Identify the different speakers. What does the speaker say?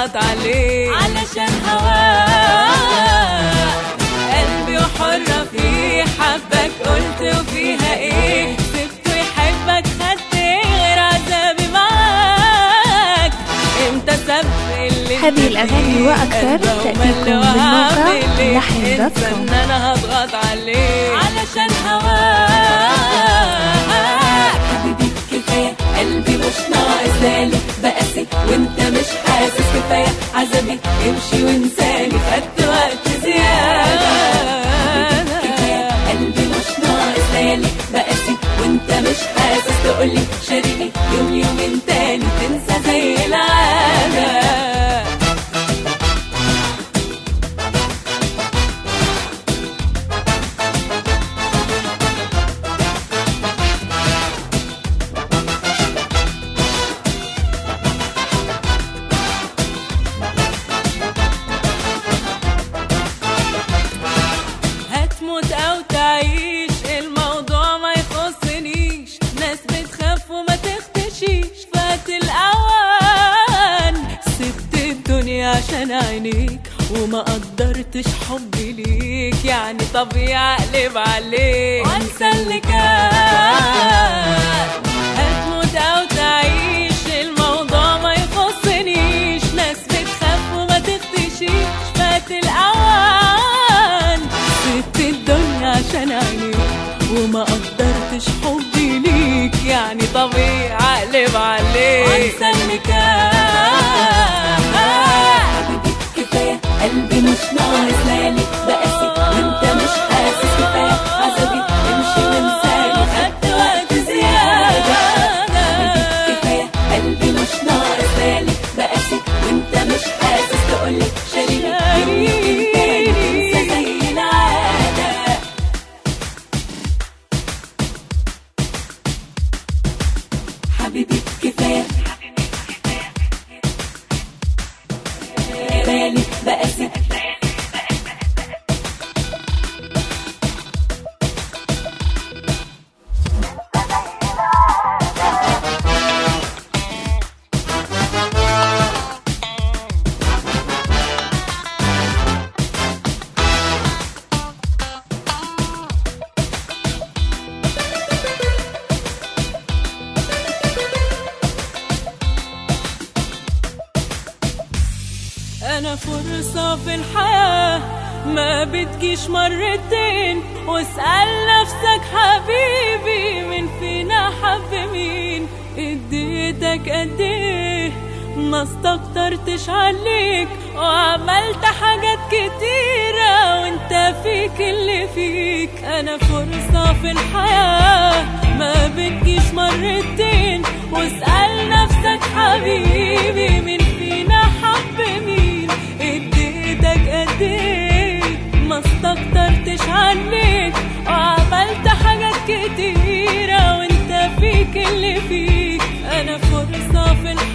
Speaker 1: هضغط عليه علشان هواك قلبي وحرة فيه حبك قلت وفيها ايه سبته يحبك خدت ايه غير عذابي معاك انت سبب اللي
Speaker 2: هذه
Speaker 1: انت
Speaker 2: الأغاني
Speaker 1: فيه.
Speaker 2: وأكثر
Speaker 1: قلبه
Speaker 2: تأتيكم
Speaker 1: وملي
Speaker 2: من موقع
Speaker 1: وهعمل إيه؟
Speaker 2: لحن دوت
Speaker 1: انسى
Speaker 2: كوم.
Speaker 1: ان انا هضغط عليه علشان هواك حبيبي كفايه قلبي مش ناقص لالي بقاسي وانت مش حاسس كفايه عذابي امشي وانساني خدت وقت زياده كفايه قلبي مش ناقص لالي بقاسي وانت مش حاسس تقولي شاريني يوم يومين تاني تنسى زي العاده هتموت او تعيش الموضوع ما يخصنيش ناس بتخاف وما تختشيش فات الاوان سبت الدنيا عشان عينيك وما قدرتش حبي ليك يعني طبيعي اقلب عليك وانسى اللي كان هتموت او تعيش الموضوع ما يخصنيش ناس بتخاف وما تختشيش فات الاوان سبت الدنيا عشان عينيك وما قدرتش حبي ليك يعني طبيعي اقلب عليك وانسى اللي كان حبيبي كفايه قلبي مش ناقص ليالي بقاسي وانت مش حاسس كفايه عذابي امشي وانساني خدت وقت زياده حبيبي كفايه قلبي مش ناقص ليالي بقاسي وانت مش حاسس تقولي شاريني يوم يومين تاني تنسى زي العاده حبيبي كفايه بالي بقاسي أنا فرصة في الحياة ما بتجيش مرتين واسأل نفسك حبيبي من فينا حب مين اديتك قد ايه ما استكترتش عليك وعملت حاجات كتيرة وانت فيك اللي فيك انا فرصة في الحياة ما بتجيش مرتين واسأل نفسك حبيبي من فينا حب مين اديتك قد ايه ما استكترتش عليك وعملت حاجات كتيرة وانت فيك اللي فيك انا فرصة في الحياة